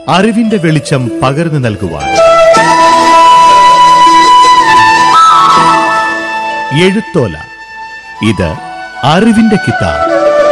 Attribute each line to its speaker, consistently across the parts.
Speaker 1: അറിവിന്റെ വെളിച്ചം പകർന്നു നൽകുവാൻ എഴുത്തോല ഇത് അറിവിന്റെ കിതാബ്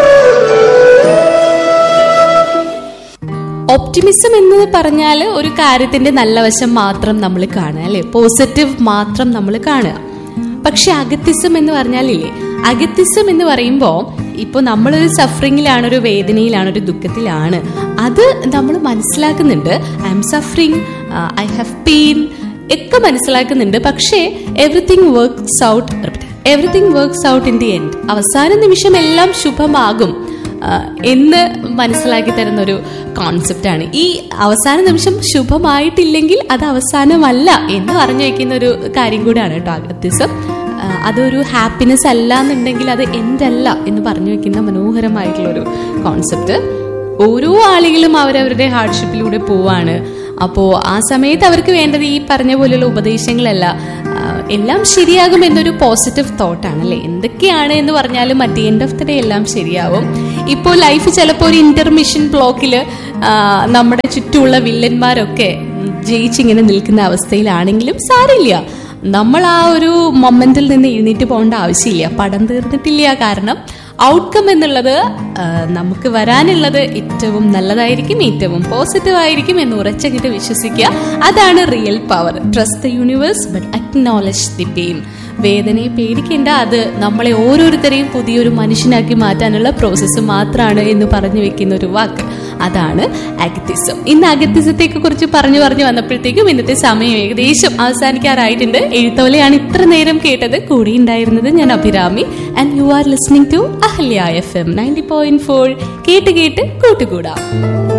Speaker 2: ഒപ്റ്റിമിസം എന്ന് പറഞ്ഞാൽ ഒരു കാര്യത്തിന്റെ നല്ല വശം മാത്രം നമ്മൾ കാണുക അല്ലെ പോസിറ്റീവ് മാത്രം നമ്മൾ കാണുക പക്ഷെ അഗത്തിസം എന്ന് പറഞ്ഞാലില്ലേ അഗത്തിസം എന്ന് പറയുമ്പോൾ ഇപ്പോൾ നമ്മളൊരു സഫറിങ്ങിലാണ് ഒരു വേദനയിലാണ് ഒരു ദുഃഖത്തിലാണ് അത് നമ്മൾ മനസ്സിലാക്കുന്നുണ്ട് I am suffering I have pain ഒക്കെ മനസ്സിലാക്കുന്നുണ്ട് പക്ഷേ everything works out everything works out in the end അവസാന നിമിഷം എല്ലാം ശുഭമാകും ആ, എന്ന് മനസ്സിലാക്കി തരുന്ന ഒരു കോൺസെപ്റ്റാണ് ഈ അവസാന നിമിഷം ശുഭമായിട്ടില്ലെങ്കിൽ അത് അവസാനമല്ല എന്ന് പറഞ്ഞു വെക്കുന്ന ഒരു കാര്യം കൂടിയാണ് കേട്ടോ അഗത്യസം ആ, അതൊരു ഹാപ്പിനെസ് അല്ല എന്നുണ്ടെങ്കിൽ അത് എന്തല്ല എന്ന് പറഞ്ഞു വെക്കുന്ന മനോഹരമായിട്ടുള്ള ഒരു കോൺസെപ്റ്റ് ഓരോ ആളുകളും അവരവരുടെ ഹാർഡ്ഷിപ്പിലൂടെ പോവാണ് അപ്പോൾ ആ സമയത്ത് അവർക്ക് വേണ്ടത് ഈ പറഞ്ഞ പോലെയുള്ള ഉപദേശങ്ങളല്ല ആ, എല്ലാം ശരിയാകും എന്നൊരു പോസിറ്റീവ് തോട്ടാണ് അല്ലേ എന്തൊക്കെയാണ് എന്ന് പറഞ്ഞാലും at end of the day എല്ലാം ശരിയാവും ഇപ്പോൾ ലൈഫ് ചിലപ്പോൾ ഒരു ഇന്റർമിഷൻ ബ്ലോക്കിൽ നമ്മുടെ ചുറ്റുമുള്ള വില്ലന്മാരൊക്കെ ജയിച്ചിങ്ങനെ നിൽക്കുന്ന അവസ്ഥയിലാണെങ്കിലും സാരില്ല നമ്മൾ ആ ഒരു മൊമെന്റിൽ നിന്ന് എഴുന്നേറ്റ് പോകേണ്ട ആവശ്യമില്ല പടം തീർന്നിട്ടില്ല കാരണം ഔട്ട്കം എന്നുള്ളത് ആ, നമുക്ക് വരാനുള്ളത് ഏറ്റവും നല്ലതായിരിക്കും ഏറ്റവും പോസിറ്റീവ് ആയിരിക്കും എന്ന് ഉറച്ചങ്ങിട്ട് വിശ്വസിക്കുക അതാണ് real power trust the universe but acknowledge the pain വേദനയെ പേടിക്കേണ്ട അത് നമ്മളെ ഓരോരുത്തരെയും പുതിയൊരു മനുഷ്യനാക്കി മാറ്റാനുള്ള പ്രോസസ്സ് മാത്രമാണ് എന്ന് പറഞ്ഞു വെക്കുന്ന ഒരു വാക്ക് അതാണ് അഗത്തിസം ഇന്ന് അഗത്തിസത്തെ കുറിച്ച് പറഞ്ഞു പറഞ്ഞു വന്നപ്പോഴത്തേക്കും ഇന്നത്തെ സമയം ഏകദേശം അവസാനിക്കാറായിട്ടുണ്ട് എഴുത്തോലെയാണ് ഇത്ര നേരം കേട്ടത് കൂടെ ഉണ്ടായിരുന്നത് ഞാൻ Abhirami and you are listening to Ahalya F M ninety point four കേട്ട് കേട്ട് കൂട്ടുകൂടാം